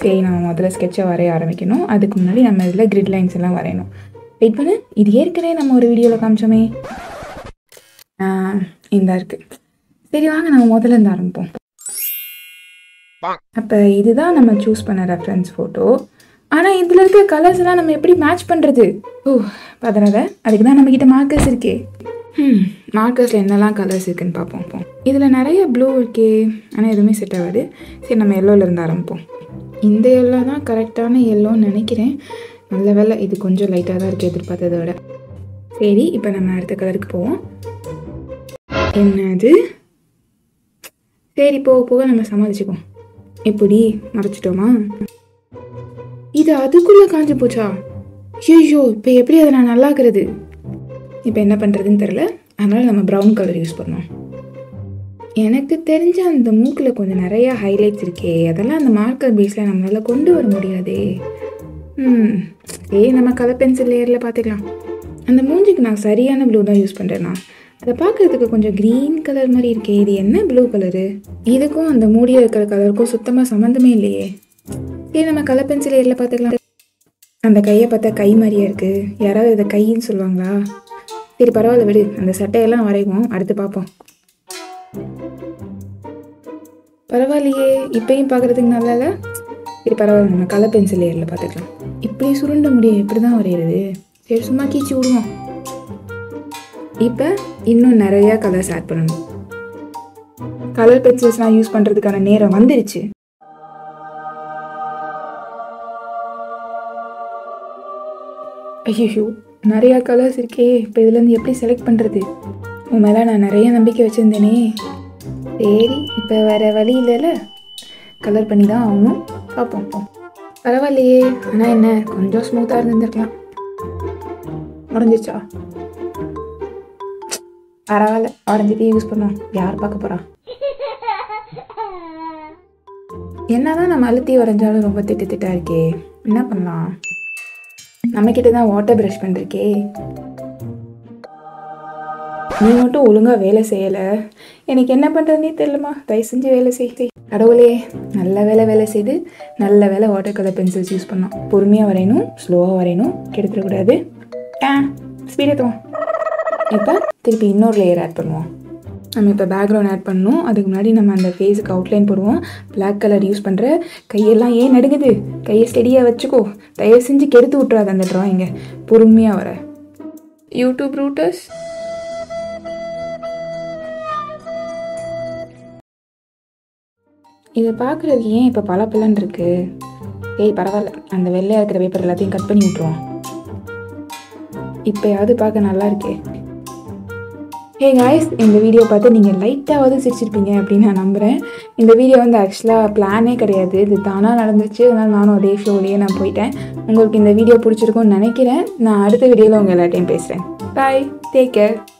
சரி நம்ம முதல்ல ஸ்கெட்சை வரைய ஆரம்பிக்கணும் அதுக்கு முன்னாடி நம்ம இதில் கிரிட் லைன்ஸ் எல்லாம் வரையணும் வெயிட் பண்ணு இது ஏற்கனவே நம்ம ஒரு வீடியோவில் காமிச்சோமே ஆ, இந்தா இருக்கு சரி வாங்க நம்ம முதல்ல இருந்து ஆரம்பிப்போம் அப்போ இதுதான் நம்ம சூஸ் பண்ண ரெஃபரன்ஸ் ஃபோட்டோ ஆனால் இதில் இருக்க கலர்ஸ் எல்லாம் நம்ம எப்படி மேட்ச் பண்ணுறது ஓ பதறாத அதுக்கு தான் நம்மக்கிட்ட மார்க்கர்ஸ் இருக்கே ம் மார்க்கர்ஸில் என்னெல்லாம் கலர்ஸ் இருக்குன்னு பார்ப்போம் இதில் நிறைய ப்ளூ இருக்கே ஆனால் எதுவுமே செட் ஆகாது சரி நம்ம எல்லோவில் இருந்து ஆரம்பிப்போம் இந்த எல்லோ தான் கரெக்டான எல்லோன்னு நினைக்கிறேன் நல்ல வேலை இது கொஞ்சம் லைட்டாக தான் இருக்குது எதிர்பார்த்ததை விட சரி இப்போ நம்ம அடுத்த கலருக்கு போவோம் என்னது சரி போக போக நம்ம சமாளிச்சுக்குவோம் எப்படி மறைச்சிட்டோமா இது அதுக்குள்ளே காஞ்சு போச்சா ஐயோ இப்போ எப்படி அதை நான் நல்லாக்குறது இப்போ என்ன பண்ணுறதுன்னு தெரில அதனால் நம்ம ப்ரௌன் கலர் யூஸ் பண்ணோம் எனக்கு தெரிஞ்ச அந்த மூக்கில் கொஞ்சம் நிறைய ஹைலைட்ஸ் இருக்கே அதெல்லாம் அந்த மார்க்கர் பேஸில் நம்மளால் கொண்டு வர முடியாதே ம் சரி நம்ம கலர் பென்சில் லேயரில் பார்த்துக்கலாம் அந்த மூஞ்சிக்கு நான் சரியான ப்ளூ தான் யூஸ் பண்ணுறேன்னா அதை பார்க்குறதுக்கு கொஞ்சம் க்ரீன் கலர் மாதிரி இருக்கே இது என்ன ப்ளூ கலரு இதுக்கும் அந்த மூடியில் இருக்கிற கலருக்கும் சுத்தமாக சம்மந்தமே இல்லையே சரி நம்ம கலர் பென்சில் லேயரில் பார்த்துக்கலாம் அந்த கையை பார்த்தா கை மாதிரியே இருக்குது யாராவது இதை கைன்னு சொல்லுவாங்களா சரி பரவாயில்ல விடு அந்த சட்டையெல்லாம் வரைவோம் அடுத்து பார்ப்போம் பரவாயில்லையே இப்பயும் பார்க்குறதுக்கு நல்லா இல்லை சரி பரவாயில்ல நம்ம கலர் பென்சில் ஏரில் பார்த்துக்கலாம் இப்படி சுருண்ட முடியும் எப்படி தான் வரைகிறது சரி சும்மா கீச்சு விடுவோம் இப்போ இன்னும் நிறையா கலர்ஸ் ஆட் பண்ணணும் கலர் பென்சில்ஸ்லாம் யூஸ் பண்ணுறதுக்கான நேரம் வந்துருச்சு ஐயோ நிறையா கலர்ஸ் இருக்கே இப்போ இதுலேருந்து எப்படி செலக்ட் பண்ணுறது உன் மேலே நான் நிறைய நம்பிக்கை வச்சுருந்தேனே சரி இப்போ வேறு வழி இல்லைல்ல கலர் பண்ணி தான் ஆகணும் பார்ப்போம் போ. பரவாயில்லையே ஆனால் என்ன கொஞ்சம் ஸ்மூத்தாக இருந்திருக்கலாம் உடஞ்சிச்சா பரவாயில்ல உடஞ்சிட்டே யூஸ் பண்ணுவோம் யார் பார்க்க போகிறா என்னதான் நம்ம அழுத்தி வரைஞ்சாலும் ரொம்ப திட்டு திட்டா இருக்கே என்ன பண்ணலாம் நம்மக்கிட்ட தான் வாட்டர் ப்ரஷ் பண்ணிருக்கே நீ மட்டும் ஒழுங்கா வேலை செய்யலை எனக்கு என்ன பண்ணுறதுனே தெரியலமா தயவு செஞ்சு வேலை செய் செய். கடவுளே நல்ல வேலை வேலை செய்து நல்ல வேலை வாட்டர் கலர் பென்சில்ஸ் யூஸ் பண்ணோம் பொறுமையாக வரையணும் ஸ்லோவாக வரையணும் கெடுத்துடக்கூடாது ஆ ஸ்பீடே தோம் இப்போ திருப்பி இன்னொரு லேயர் ஆட் பண்ணுவோம் நம்ம இப்போ பேக்ரவுண்ட் ஆட் பண்ணணும் அதுக்கு முன்னாடி நம்ம அந்த ஃபேஸுக்கு அவுட்லைன் போடுவோம் Black கலர் யூஸ் பண்ணுற கையெல்லாம் ஏன் நடுங்குது கையை ஸ்டெடியாக வச்சுக்கோ தயவு செஞ்சு கெடுத்து விட்றாது அந்த ட்ராயிங்கை பொறுமையாக வர யூடியூப் ரூட்டர்ஸ் இதை பார்க்குறதுக்கு ஏன் இப்போ பல இருக்கு ஏய் பரவாயில்ல அந்த வெள்ளையாக இருக்கிற பேப்பர் எல்லாத்தையும் கட் பண்ணி விட்ருவோம் இப்போயாவது பார்க்க நல்லா இருக்கே ஹே காய்ஸ் இந்த வீடியோ பார்த்து நீங்கள் லைட்டாவது சிரிச்சிருப்பீங்க அப்படின்னு நான் நம்புகிறேன் இந்த வீடியோ வந்து ஆக்சுவலாக பிளானே கிடையாது இது தானாக நடந்துச்சு அதனால் நானும் அதே ஷோலேயே நான் போயிட்டேன் உங்களுக்கு இந்த வீடியோ பிடிச்சிருக்கும்னு நினைக்கிறேன் நான் அடுத்த வீடியோவில் உங்கள் எல்லாத்தையும் பேசுகிறேன் பாய் டேக் கேர்